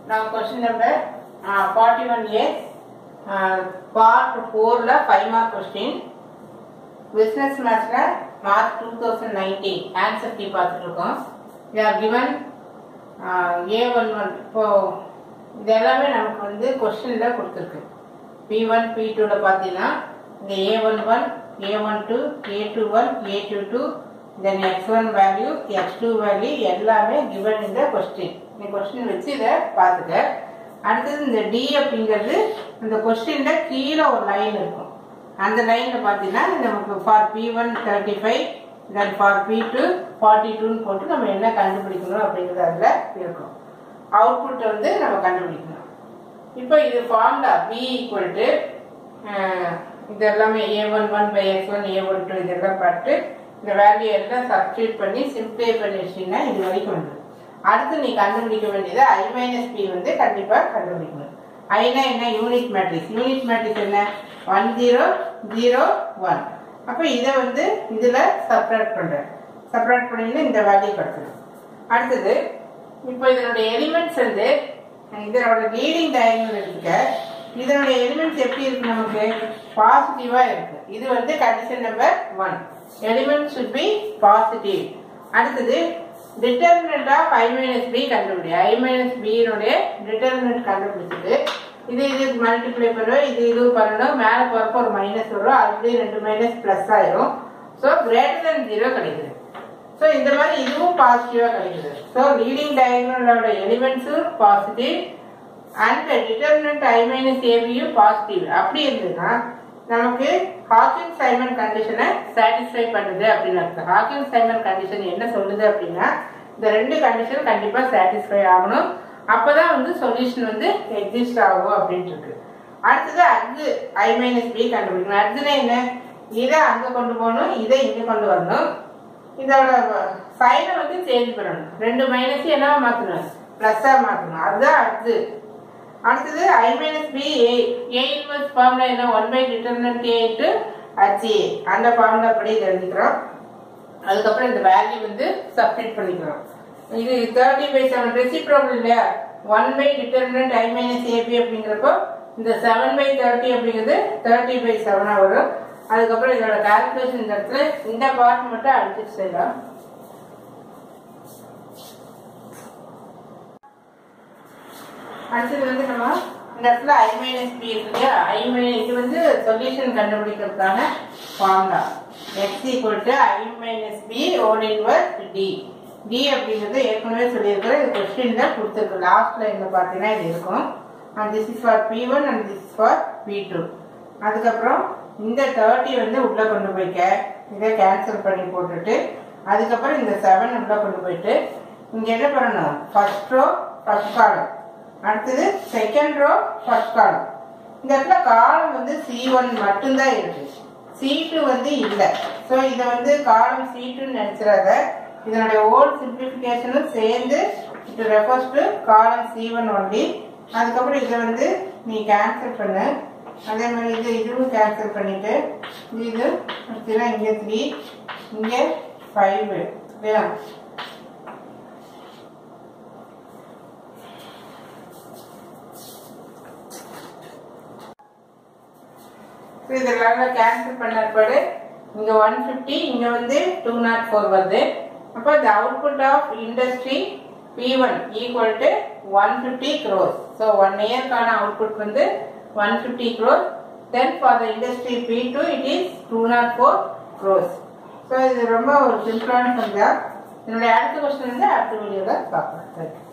Now question number uh, 41A, uh, part 4 la 5 mark question. Business மேத்ஸ்ல March two thousand nineteen answer key பார்த்துட்டு இருக்கோம் we are given A one one இப்போ இது எல்லாமே நமக்கு வந்து கொஸ்டினில் கொடுத்துருக்கு பி ஒன் பி டூவில் பார்த்தீங்கன்னா இந்த A one one A one two A two one A two two then X one value X two value எல்லாமே கிவன் இந்த கொஸ்டின் இந்த கொஸ்டின் வச்சு இதை பார்த்துக்க அடுத்தது இந்த டி அப்படிங்கிறது இந்த கொஸ்டின்ல கீழே ஒரு லைன் இருக்கும் அந்த லைன்ல பாத்தீங்கன்னா நமக்கு for B one thirty five then for B two forty டூன்னு போட்டு நம்ம என்ன கண்டுபிடிக்கணும் அப்படிங்கிறது அதுல இருக்கும் அவுட்புட் வந்து நம்ம கண்டுபிடிக்கணும் இப்போ இது ஃபார்முலா பி ஈக்குவல் டு இது எல்லாமே A one one by X one A one two இதெல்லாம் பார்த்து இந்த வேல்யூ எல்லாம் சப்ஸ்டியூட் பண்ணி சிம்ப்ளை பண்ணி வச்சீங்கன்னா இது வரைக்கும் வந்துடும் அடுத்து நீ கண்டுபிடிக்க வேண்டியது ஐ மைனஸ் பி வந்து கண்டிப்பா கண்டுபிடிக்கணும் ஐனா என்ன யூனிட் மேட்ரிக்ஸ் யூனிட் மேட்ரிக்ஸ் என்ன ஒன் ஜீரோ ஜீரோ ஒன் அப்போ இதை வந்து இதில் செப்பரேட் பண்ணுறேன் செப்பரேட் பண்ணிங்கன்னா இந்த வேல்யூ கிடச்சிடும் அடுத்தது இப்போ இதனுடைய எலிமெண்ட்ஸ் வந்து இதனோட லீடிங் டயகனல் எடுத்துக்க இதனுடைய எலிமெண்ட்ஸ் எப்படி இருக்கு நமக்கு பாசிட்டிவா இருக்கு இது வந்து condition number one element should B positive அடுத்தது determinant of I minus B கண்டுபிடி ஐ மைனஸ் பியினுடைய டிட்டர்மினன்ட் கண்டுபிடிச்சது இது இது மல்டிப்ளை பண்ணுவோம் இது இது பண்ணணும் மேலே போகிறப்ப ஒரு மைனஸ் வரும் ஆல்ரெடி ரெண்டு மைனஸ் ப்ளஸ் ஆயிரும் ஸோ கிரேட்டர் தென் ஜீரோ கிடைக்குது ஸோ இந்த மாதிரி இதுவும் பாசிட்டிவாக கிடைக்குது ஸோ லீடிங் டயக்னலோட எலிமெண்ட்ஸும் positive and determinant I minus ஏபியும் பாசிட்டிவ் அப்படி இருந்ததுன்னா நமக்கு ஹாக்கிங் சைமன் கண்டிஷனை சாட்டிஸ்ஃபை பண்ணுது அப்படின்னு அர்த்தம் ஹாக்கிங் சைமன் கண்டிஷன் என்ன சொல்லுது அப்படின்னா இந்த ரெண்டு கண்டிஷன் கண்டிப்பா சாட்டிஸ்ஃபை ஆகணும் அப்பதான் வந்து சொல்யூஷன் வந்து எக்ஸிஸ்ட் ஆகும் அப்படின்ட்டு இருக்கு அடுத்தது அக்கு ஐ மைனஸ் பி கண்டுபிடிக்கணும் அடுத்தது என்ன இதை அங்க கொண்டு போகணும் இதை இங்க கொண்டு வரணும் இதோட சைனை வந்து சேஞ்ச் பண்ணணும் ரெண்டு மைனஸ் என்னவா மாத்தணும் பிளஸ்ஸா மாத்தணும் அதுதான் அடுத்து அடுத்தது I minus B A A inverse formula என்ன one by determinant A into ஹச்ஏ அந்த ஃபார்முலா படி இதை எழுதிக்கிறோம் அதுக்கப்புறம் இந்த வேல்யூ வந்து சப்ஸ்டிட் பண்ணிக்கிறோம் இது தேர்ட்டி பை செவன் ரெசிப்ரோபிள் இல்லையா one by determinant I minus AB அப்படிங்கிறப்போ இந்த செவன் பை தேர்ட்டி அப்படிங்கிறது தேர்ட்டி பை செவனாக வரும் அதுக்கப்புறம் இதோட கால்குலேஷன் இந்த இடத்துல இந்த பார்ட் மட்டும் அடிச்சு செய்யலாம் அடுத்தது வந்து நம்ம இந்த இடத்துல ஐ மைனஸ் பி இருக்கு இல்லையா ஐ மைனஸ் இது வந்து சொல்யூஷன் கண்டுபிடிக்கிறதுக்கான formula X equal to I minus B whole inverse D D அப்படிங்கிறது ஏற்கனவே சொல்லியிருக்கிறோம் இது கொஸ்டின்ல கொடுத்துருக்கு லாஸ்ட் லைன்ல பார்த்தீங்கன்னா இது இருக்கும் and this is for B one and this is for B two அதுக்கப்புறம் இந்த தேர்ட்டி வந்து உள்ள கொண்டு போய்க்க இதை கேன்சல் பண்ணி போட்டுட்டு அதுக்கப்புறம் இந்த செவன் உள்ள கொண்டு போயிட்டு இங்க என்ன பண்ணணும் ஃபர்ஸ்ட் ரோ ஃபர்ஸ்ட் காலம் அடுத்தது செகண்ட் ரோ ஃபர்ஸ்ட் காலம் இந்த இடத்துல காலம் வந்து சி ஒன் மட்டும்தான் இருக்கு சி டூ வந்து இல்லை ஸோ இதை வந்து காலம் சி டூன்னு நினைச்சிடாத இதனுடைய ஓல்ட் சிம்பிளிஃபிகேஷனும் சேர்ந்து it refers to column C one only அதுக்கப்புறம் இதை வந்து நீ கேன்சல் பண்ணு அதே மாதிரி இது இதுவும் கேன்சல் பண்ணிட்டு இது அடுத்ததுலாம் இங்கே த்ரீ இங்கே ஃபைவ் இல்லையா இதெல்லாம் கேன்சல் பண்ண பிறகு இங்க ஒன் ஃபிஃப்டி இங்க வந்து டூ நாட் ஃபோர் வருது அப்போ the output of industry B one equal to one fifty crores so one இயர்க்கான அவுட்புட் வந்து one fifty crores then for the industry B two it is two naught four crores so இது ரொம்ப ஒரு சிம்பிளான சந்தா என்னுடைய அடுத்த கொஸ்டின் வந்து அடுத்த வீடியோவில் பார்க்கலாம்